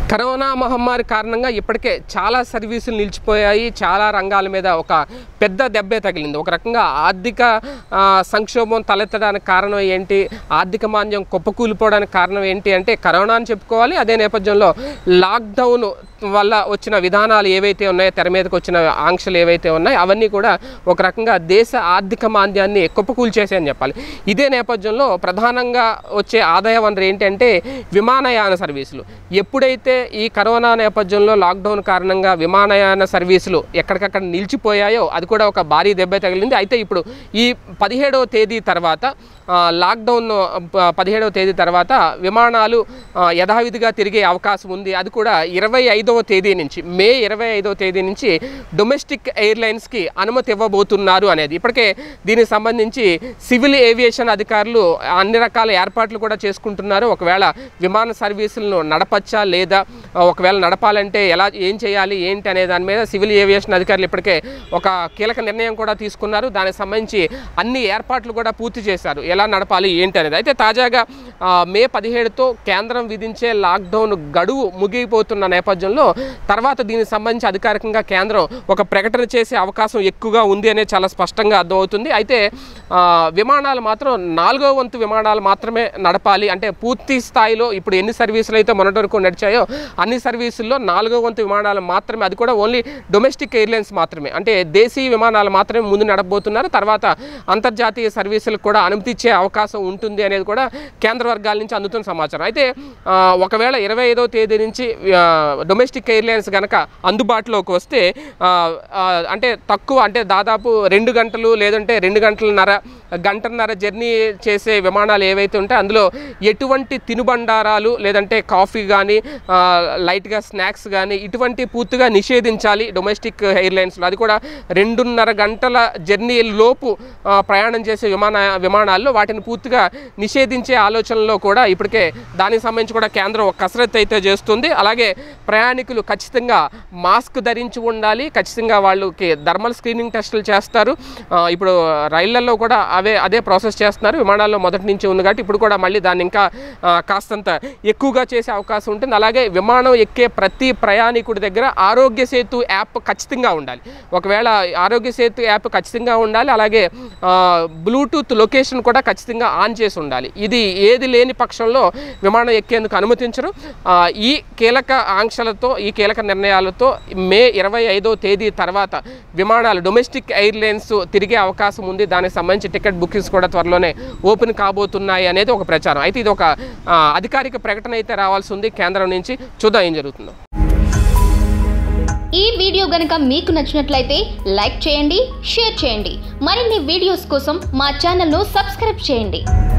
corona మహమ్మారి కారణంగా ఇప్పటికే చాలా సర్వీసులు నిలిచిపోయాయి చాలా రంగాల మీద ఒక పెద్ద దెబ్బే తగిలింది ఒక రకంగా ఆర్థిక ఆ, సంక్షోభం తలెత్తడానికి కారణం ఏంటి ఆర్థిక మాంద్యం కుప్పకూలిపోవడానికి కారణం ఏంటి అంటే కరోనా అని చెప్పుకోవాలి అదే నేపథ్యంలో లాక్డౌన్ వల్ల వచ్చిన విధానాలు ఏవైతే ఉన్నాయో తెర మీదకి వచ్చిన ఆంక్షలు ఏవైతే ఉన్నాయో అవన్నీ కూడా ఒక రకంగా దేశ ఆర్థిక మాంద్యాన్ని కుప్పకూల్చేసాయని చెప్పాలి ఇదే నేపథ్యంలో ప్రధానంగా వచ్చే ఆదాయ వనరు ఏంటంటే విమానయాన సర్వీసులు ఎప్పుడైతే ఈ కరోనా నేపథ్యంలో లాక్డౌన్ కారణంగా విమానయాన సర్వీసులు ఎక్కడికక్కడ నిలిచిపోయాయో అది కూడా ఒక భారీ దెబ్బ తగిలింది అయితే ఇప్పుడు ఈ పదిహేడవ తేదీ తర్వాత ఆ, లాక్డౌన్ ప- పదిహేడవ తేదీ తర్వాత విమానాలు ఆ, యథావిధిగా తిరిగే అవకాశం ఉంది అది కూడా ఇరవై ఐదవ తేదీ నుంచి మే ఇరవై ఐదవ తేదీ నుంచి డొమెస్టిక్ ఎయిర్లైన్స్కి అనుమతి ఇవ్వబోతున్నారు అనేది ఇప్పటికే దీనికి సంబంధించి సివిల్ ఏవియేషన్ అధికారులు అన్ని రకాల ఏర్పాట్లు కూడా చేసుకుంటున్నారు ఒకవేళ విమాన సర్వీసులను నడపచ్చా లేదా ఆ, ఒకవేళ నడపాలంటే ఎలా ఏం చేయాలి ఏంటి అనే దాని మీద సివిల్ ఏవియేషన్ అధికారులు ఇప్పటికే ఒక కీలక నిర్ణయం కూడా తీసుకున్నారు దానికి సంబంధించి అన్ని ఏర్పాట్లు కూడా పూర్తి చేశారు ఎలా నడపాలి ఏంటి అనేది అయితే తాజాగా ఆ, మే పదిహేడుతో కేంద్రం విధించే లాక్డౌన్ గడువు ముగిపోతున్న నేపథ్యంలో తర్వాత దీనికి సంబంధించి అధికారికంగా కేంద్రం ఒక ప్రకటన చేసే అవకాశం ఎక్కువగా ఉంది అనేది చాలా స్పష్టంగా అర్థమవుతుంది అయితే ఆ, విమానాలు మాత్రం నాలుగో వంతు విమానాలు మాత్రమే నడపాలి అంటే పూర్తి స్థాయిలో ఇప్పుడు ఎన్ని సర్వీసులు అయితే మొన్నటి వరకు నడిచాయో అన్ని సర్వీసుల్లో నాలుగో వంతు విమానాలు మాత్రమే అది కూడా ఓన్లీ డొమెస్టిక్ ఎయిర్లైన్స్ మాత్రమే అంటే దేశీయ విమానాలు మాత్రమే ముందు నడపబోతున్నారు తర్వాత అంతర్జాతీయ సర్వీసులకు కూడా అనుమతి ఇచ్చే అవకాశం ఉంటుంది అనేది కూడా కేంద్ర వర్గాల నుంచి అందుతున్న సమాచారం అయితే ఆ, ఒకవేళ ఇరవై ఐదో తేదీ నుంచి ఆ, డొమెస్టిక్ ఎయిర్లైన్స్ కనుక అందుబాటులోకి వస్తే ఆ, ఆ, అంటే తక్కువ అంటే దాదాపు రెండు గంటలు లేదంటే రెండు గంటలన్నర గంటన్నర జర్నీ చేసే విమానాలు ఏవైతే ఉంటాయో అందులో ఎటువంటి తినుబండారాలు లేదంటే కాఫీ కానీ లైట్గా స్నాక్స్ కానీ ఇటువంటి పూర్తిగా నిషేధించాలి డొమెస్టిక్ ఎయిర్లైన్స్లో అది కూడా రెండున్నర గంటల జర్నీ లోపు ఆ, ప్రయాణం చేసే విమాన విమానాల్లో వాటిని పూర్తిగా నిషేధించే ఆలోచనలో కూడా ఇప్పటికే దానికి సంబంధించి కూడా కేంద్రం ఒక కసరత్తు అయితే చేస్తుంది అలాగే ప్రయాణికులు ఖచ్చితంగా మాస్క్ ధరించి ఉండాలి ఖచ్చితంగా వాళ్ళకి థర్మల్ స్క్రీనింగ్ టెస్టులు చేస్తారు ఆ, ఇప్పుడు రైళ్లలో కూడా అవే అదే ప్రాసెస్ చేస్తున్నారు విమానాల్లో మొదటి నుంచి ఉంది కాబట్టి ఇప్పుడు కూడా మళ్ళీ దాన్ని ఇంకా ఆ, కాస్తంత ఎక్కువగా చేసే అవకాశం ఉంటుంది అలాగే విమానం ఎక్కే ప్రతి ప్రయాణికుడి దగ్గర ఆరోగ్య సేతు యాప్ ఖచ్చితంగా ఉండాలి ఒకవేళ ఆరోగ్య సేతు యాప్ ఖచ్చితంగా ఉండాలి అలాగే ఆ, బ్లూటూత్ లొకేషన్ కూడా ఖచ్చితంగా ఆన్ చేసి ఉండాలి ఇది ఏది లేని పక్షంలో విమానం ఎక్కేందుకు అనుమతించరు ఆ, ఈ కీలక ఆంక్షలతో ఈ కీలక నిర్ణయాలతో మే ఇరవై ఐదో తేదీ తర్వాత విమానాలు డొమెస్టిక్ ఎయిర్లైన్స్ తిరిగే అవకాశం ఉంది దానికి సంబంధించి టికెట్ బుకింగ్స్ కూడా త్వరలోనే ఓపెన్ కాబోతున్నాయి అనేది ఒక ప్రచారం అయితే ఇది ఒక ఆ, అధికారిక ప్రకటన అయితే రావాల్సి ఉంది కేంద్రం నుంచి చూద్దాం ఏం జరుగుతుందో ఈ వీడియో గనుక మీకు నచ్చినట్లయితే లైక్ చేయండి షేర్ చేయండి మరిన్ని వీడియోస్ కోసం మా ఛానల్ను సబ్స్క్రైబ్ చేయండి